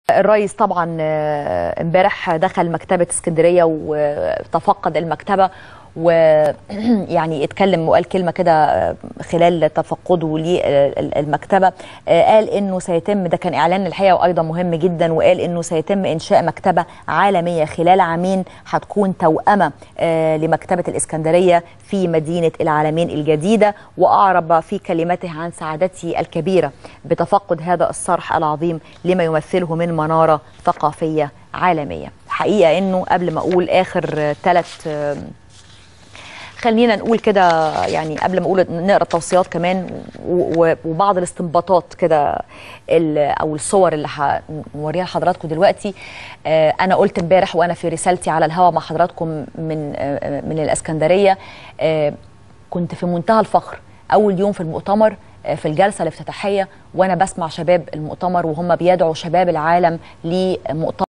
الرئيس طبعا امبارح دخل مكتبة اسكندرية وتفقد المكتبة ويعني اتكلم وقال كلمة كده خلال تفقده للمكتبة قال انه سيتم ده كان اعلان الحقيقة وايضا مهم جدا وقال انه سيتم انشاء مكتبة عالمية خلال عامين هتكون توأمة لمكتبة الاسكندرية في مدينة العالمين الجديدة واعرب في كلمته عن سعادته الكبيرة بتفقد هذا الصرح العظيم لما يمثله من منارة ثقافية عالمية حقيقة انه قبل ما اقول اخر ثلاث خلينا نقول كده يعني قبل ما اقول نقرا التوصيات كمان وبعض الاستنباطات كده او الصور اللي هنوريها لحضراتكم دلوقتي انا قلت امبارح وانا في رسالتي على الهواء مع حضراتكم من من الاسكندريه كنت في منتهى الفخر اول يوم في المؤتمر في الجلسه الافتتاحيه وانا بسمع شباب المؤتمر وهم بيدعوا شباب العالم لمؤتمر